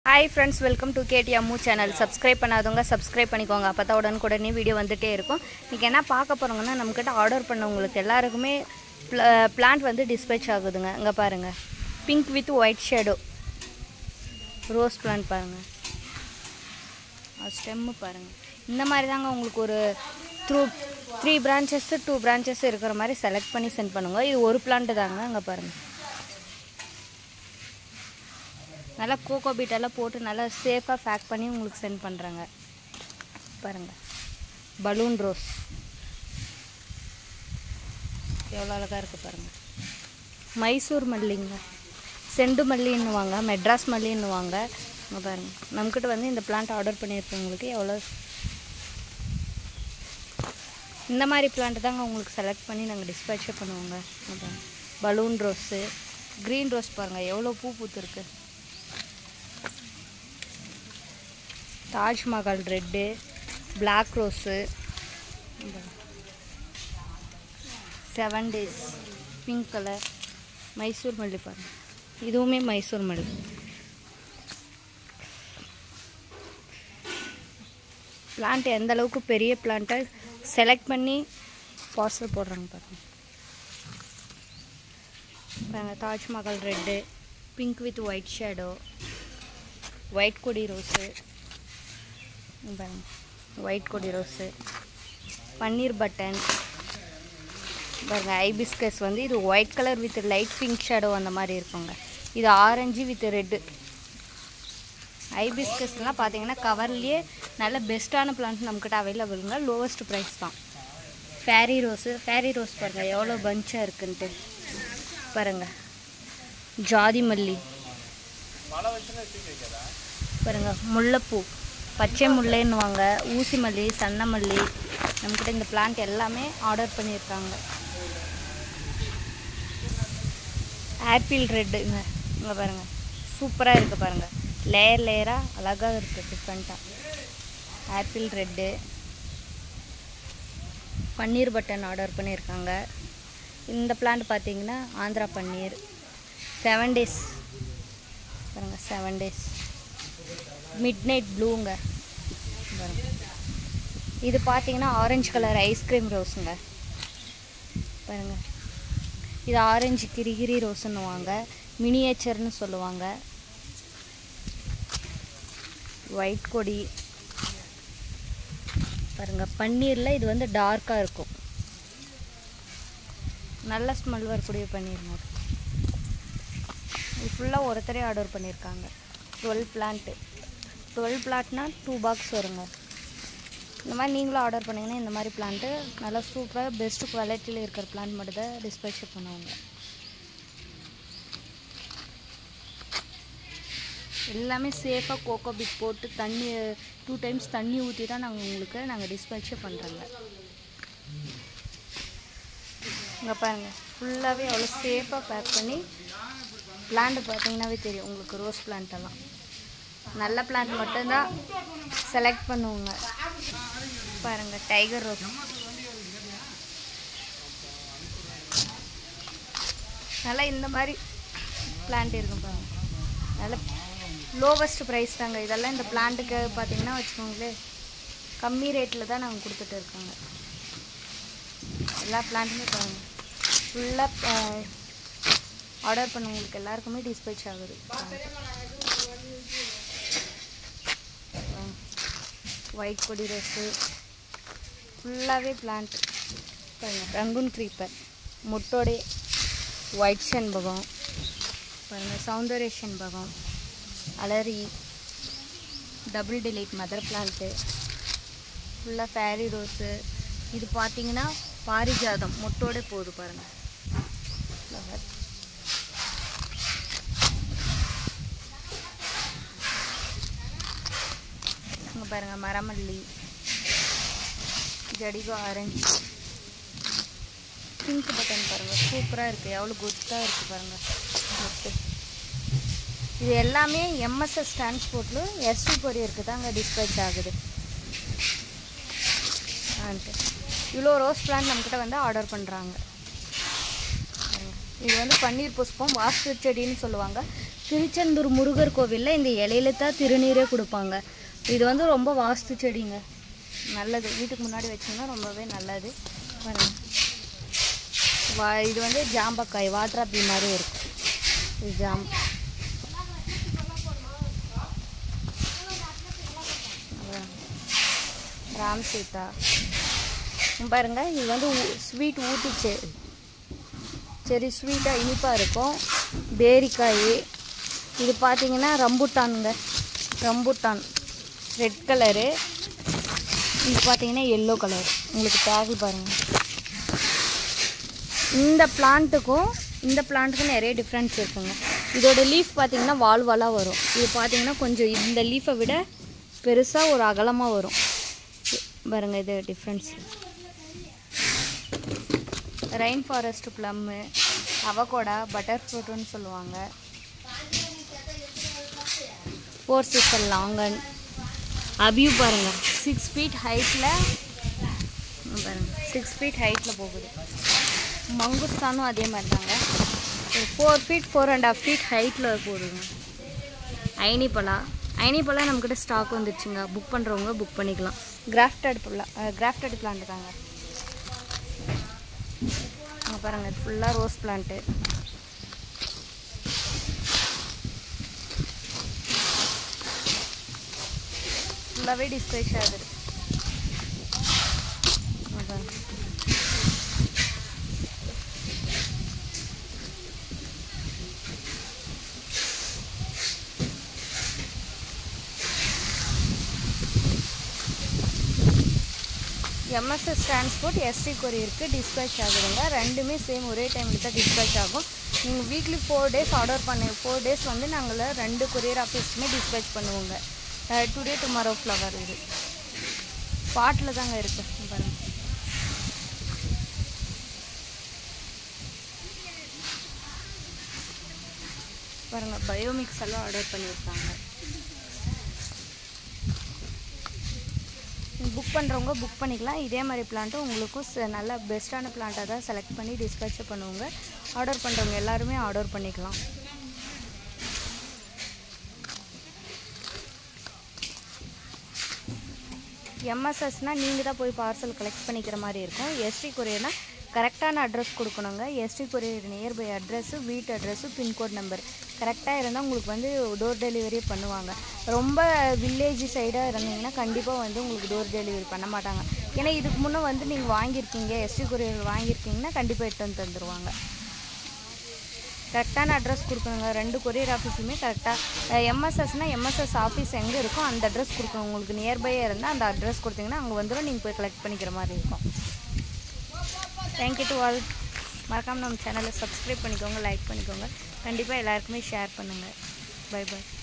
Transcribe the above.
Hi friends welcome to Kedi Ammu channel subscribe பண்ணாதவங்க subscribe பண்ணிக்கோங்க அப்போ தான் உடனுக்குடனே வீடியோ வந்துகிட்டே இருக்கும் இன்றைக்கி என்ன பார்க்க போகிறோங்கன்னா நம்மக்கிட்ட ஆர்டர் பண்ணவங்களுக்கு எல்லாருக்குமே பிளான்ட் வந்து டிஸ்பேச் ஆகுதுங்க இங்கே பாருங்கள் pink with white shadow rose plant பாருங்கள் ஸ்டெம்மு பாருங்கள் இந்த மாதிரி தாங்க உங்களுக்கு ஒரு through three branches two branches இருக்கிற மாதிரி செலக்ட் பண்ணி சென்ட் பண்ணுங்க இது ஒரு பிளான்ட்டு தாங்க அங்கே பாருங்கள் நல்லா கோகோ பீட் எல்லாம் போட்டு நல்லா சேஃபாக பேக் பண்ணி உங்களுக்கு சென்ட் பண்ணுறாங்க பாருங்கள் பலூன் ரோஸ் எவ்வளோ அழகாக இருக்குது பாருங்கள் மைசூர் மல்லிங்க செண்டு மல்லின்னுவாங்க மெட்ராஸ் மல்லின்னுவாங்க இங்கே பாருங்கள் நம்மக்கிட்ட வந்து இந்த பிளான்ட் ஆர்டர் பண்ணியிருக்கவங்களுக்கு எவ்வளோ இந்த மாதிரி பிளான்ட் தாங்க உங்களுக்கு செலக்ட் பண்ணி நாங்கள் டிஸ்பேச்சே பண்ணுவோங்க இங்க பாருங்க பலூன் ரோஸு க்ரீன் ரோஸ் பாருங்கள் எவ்வளோ பூ பூத்துருக்கு Taj Mahal red black rose seven days pink colour Mysore மல்லி பாருங்கள் இதுவுமே மைசூர் மல்லி பிளான்ட் எந்த அளவுக்கு பெரிய பிளான்ட்டை செலக்ட் பண்ணி பார்சல் போடுறாங்க பாருங்கள் பாருங்கள் Taj Mahal red pink with white shadow white கொடி ரோஸு பாருங்க ஒயிட் கொடி ரோஸு பன்னீர் பட்டன் பாருங்க ஐபிஸ்கஸ் வந்து இது white colour with light pink shadow அந்த மாதிரி இருக்குங்க இது ஆரஞ்சு வித் ரெட்டு ஐபிஸ்கஸ்லாம் பார்த்தீங்கன்னா கவர்லேயே நல்ல பெஸ்ட்டான பிளான்ட் நம்மக்கிட்ட அவைலபிளுங்க லோவஸ்ட் ப்ரைஸ் தான் ஃபேரி ரோஸு ஃபேரி ரோஸ் பாருங்கள் எவ்வளோ பஞ்சாக இருக்குன்ட்டு பாருங்கள் ஜாதி மல்லி பாருங்க முல்லைப்பூ பச்சை முல்லைன்னுவாங்க ஊசி மல்லி சன்ன மல்லி நம்மக்கிட்ட இந்த பிளான்ட் எல்லாமே ஆர்டர் பண்ணியிருக்காங்க ஆப்பிள் ரெட்டுங்க இங்கே பாருங்கள் சூப்பராக இருக்குது பாருங்கள் லேயர் லேயராக அழகாக இருக்குது டிஃப்ரெண்ட்டாக ஆப்பிள் ரெட்டு பன்னீர் பட்டன் ஆர்டர் பண்ணியிருக்காங்க இந்த பிளான்ட் பார்த்தீங்கன்னா ஆந்திரா பன்னீர் செவன் டேஸ் பாருங்கள் செவன் டேஸ் மிட் நைட் ப்ளூங்க பாருங்க இது பார்த்தீங்கன்னா ஆரஞ்சு கலர் ஐஸ்கிரீம் ரோஸுங்க பாருங்க இது ஆரஞ்சு கிரிகிரி ரோஸுன்னுவாங்க மினியேச்சர்னு சொல்லுவாங்க ஒயிட் கொடி பாருங்க பன்னீரில் இது வந்து டார்க்காக இருக்கும் நல்ல ஸ்மெல் வரக்கூடிய பன்னீர் மாதிரி இது ஃபுல்லாக ஒருத்தரே ஆர்டர் பண்ணியிருக்காங்க டுவெல் பிளான்ட்டு டுவெல் பிளாட்னா டூ பாக்ஸ் வருங்க இந்த மாதிரி நீங்களும் ஆர்டர் பண்ணிங்கன்னா இந்த மாதிரி பிளான்ட்டு நல்லா சூப்பராக பெஸ்ட் குவாலிட்டியில் இருக்கிற பிளான்ட் மட்டும் தான் டிஸ்பேச் பண்ணுவாங்க எல்லாமே சேஃபாக கோகோ பிட் போட்டு தண்ணி டூ டைம்ஸ் தண்ணி ஊற்றி தான் நாங்கள் உங்களுக்கு நாங்கள் டிஸ்பேச்சே பண்ணுறோங்க இங்கே பாருங்கள் ஃபுல்லாகவே அவ்வளோ சேஃபாக பேக் பண்ணி பிளான்ட் பார்த்தீங்கன்னாவே தெரியும் உங்களுக்கு ரோஸ் பிளான்ட் எல்லாம் நல்ல பிளான்ட் மட்டும்தான் செலக்ட் பண்ணுவோங்க பாருங்கள் டைகர் ரோஸ் நல்லா இந்த மாதிரி பிளான்ட் இருக்கும் பாருங்க நல்ல லோவஸ்ட் ப்ரைஸ் தாங்க இதெல்லாம் இந்த பிளான்ட்டுக்கு பார்த்தீங்கன்னா வச்சுக்கோங்களேன் கம்மி ரேட்டில் தான் நாங்கள் கொடுத்துட்டு இருக்கோங்க எல்லா பிளான்ட்டுமே பாருங்கள் ஃபுல்லாக ஆர்டர் பண்ணவங்களுக்கு எல்லாருக்குமே டிஸ்பேச் ஆகுது ஒயிட் கொடி ரோஸு ஃபுல்லாகவே பிளான்ட் பாருங்கள் ரங்குன் க்ரீப்பர் முட்டோடே ஒயிட் செண்பகம் பாருங்கள் சௌந்தர்ய செண்பகம் அலரி டபுள் டிலைட் மதர் பிளான்ட்டு ஃபுல்லாக ஃபேரி ரோஸு இது பார்த்தீங்கன்னா பாரிஜாதம் மொட்டோட போகுது பாருங்கள் ஃப்ளவர் இங்கே பாருங்கள் மரமல்லி ஜடிகோ ஆரஞ்சு பிங்க் பட்டன் பாருங்கள் சூப்பராக இருக்குது எவ்வளோ குத்தாக இருக்குது பாருங்கள் மொட்டு இது எல்லாமே எம்எஸ்எஸ் டிரான்ஸ்போர்ட்டில் எஸ்டி கொரியருக்கு தாங்க டிஸ்பேச் ஆகுது ஆன்ட்டு இவ்வளோ ரோஸ் பிளான்ட் நம்மக்கிட்ட வந்து ஆர்டர் பண்ணுறாங்க இது வந்து பன்னீர் புஷ்பம் வாஸ்து செடின்னு சொல்லுவாங்க திருச்செந்தூர் முருகர் கோவிலில் இந்த இலையில தான் திருநீரே கொடுப்பாங்க இது வந்து ரொம்ப வாஸ்து செடிங்க நல்லது வீட்டுக்கு முன்னாடி வச்சிங்கன்னா ரொம்பவே நல்லது பாருங்க வா இது வந்து ஜாம்பக்காய் வாட்டர் ஆப்பிள் மாதிரி இருக்கும் இது ஜாம் அப்புறம் ராம் சீதா இங்க பாருங்க இது வந்து ஸ்வீட் ஊட்டி செடி சரி ஸ்வீட்டாக இனிப்பாக இருக்கும் பேரிக்காய் இது பார்த்தீங்கன்னா ரம்புட்டானுங்க ரம்புட்டான் ரெட் கலரு இது பார்த்தீங்கன்னா எல்லோ கலர் உங்களுக்கு டேகு பாருங்கள் இந்த பிளான்ட்டுக்கும் இந்த பிளான்ட்டுக்கும் நிறைய டிஃப்ரென்ஸ் இருக்குங்க இதோட லீஃப் பார்த்தீங்கன்னா வால் வாலாக வரும் இது பார்த்தீங்கன்னா கொஞ்சம் இந்த லீஃபை விட பெருசாக ஒரு அகலமாக வரும் பாருங்க இது difference rain forest plum avocado butter ஃப்ரூட்டுன்னு சொல்லுவாங்க ஃபோர் சிஸ்டர் லாங்கன் அபியூ பாருங்கள் சிக்ஸ் ஃபீட் ஹைட்டில் பாருங்கள் சிக்ஸ் ஃபீட் ஹைட்டில் போகுது மங்குஸ்தானும் அதே மாதிரி தாங்க four feet four and half feet ஹைட்டில் போகுதுங்க ஐனிப்பழா ஐனிப்பழம் நம்மக்கிட்ட ஸ்டாக் வந்துடுச்சுங்க புக் பண்ணுறவங்க புக் பண்ணிக்கலாம் கிராஃப்டட் புல்லா கிராஃப்டட் பிளான்ட் தாங்க அங்கே பாருங்கள் ஃபுல்லாக ரோஸ் பிளான்ட்டு ஃபுல்லாகவே டிஸ்பேச் ஆகுது அங்க பாருங்க. எம்எஸ்எஸ் டிரான்ஸ்போர்ட் எஸ்டி கொரியருக்கு டிஸ்பேச் ஆகுதுங்க ரெண்டுமே சேம் ஒரே டைமில் தான் டிஸ்பேச் ஆகும் நீங்கள் வீக்லி ஃபோர் டேஸ் ஆர்டர் பண்ணி ஃபோர் டேஸ் வந்து நாங்கள் ரெண்டு கொரியர் ஆஃபீஸ்க்குமே டிஸ்பேச் பண்ணுவோங்க டுடே டுமாரோ ஃப்ளவர் இது பாட்டில் தாங்க இருக்குது பாருங்கள் பாருங்கள் பயோமிக்ஸ் எல்லாம் ஆர்டர் பண்ணியிருக்காங்க புக் பண்ணுறவங்க புக் பண்ணிக்கலாம் இதே மாதிரி பிளான்ட்டும் உங்களுக்கும் ச- நல்ல பெஸ்ட்டான பிளான்ட்டாக தான் செலக்ட் பண்ணி டிஸ்பேச் பண்ணுவாங்க ஆர்டர் பண்ணுறவங்க எல்லாருமே ஆர்டர் பண்ணிக்கலாம் எம்எஸ்எஸ்னால் நீங்கள் தான் போய் பார்சல் கலெக்ட் பண்ணிக்கிற மாதிரி இருக்கும் எஸ்டி கொரியர்னால் கரெக்டான அட்ரஸ் கொடுக்கணுங்க எஸ்டி கொரியர் நியர்பை அட்ரஸ்ஸு வீட்டு அட்ரஸ்ஸு பின்கோட் நம்பர் கரெக்டாக இருந்தால் உங்களுக்கு வந்து டோர் டெலிவரி பண்ணுவாங்க ரொம்ப வில்லேஜ் சைடாக இருந்தீங்கன்னா கண்டிப்பாக வந்து உங்களுக்கு டோர் டெலிவரி பண்ண மாட்டாங்க ஏன்னா இதுக்கு முன்னே வந்து நீங்கள் வாங்கியிருக்கீங்க எஸ்டி கொரியர் வாங்கியிருக்கீங்கன்னா கண்டிப்பாக எடுத்து வந்து தந்துடுவாங்க கரெக்டான அட்ரஸ் கொடுக்கணுங்க ரெண்டு கொரியர் ஆஃபீஸுமே கரெக்டாக எம்எஸ்எஸ்னால் எம்எஸ்எஸ் ஆஃபீஸ் எங்கே இருக்கோ அந்த அட்ரஸ் கொடுக்கணும் உங்களுக்கு நியர்பையாக இருந்தால் அந்த அட்ரஸ் கொடுத்தீங்கன்னா அங்கே வந்துடும் நீங்கள் போய் கலெக்ட் பண்ணிக்கிற மாதிரி இருக்கும் தேங்க்யூ டு ஆல் மறக்காமல் நம்ம சேனலை சப்ஸ்கிரைப் பண்ணிக்கோங்க லைக் பண்ணிக்கோங்க கண்டிப்பாக எல்லாருக்குமே ஷேர் பண்ணுங்கள் பை பை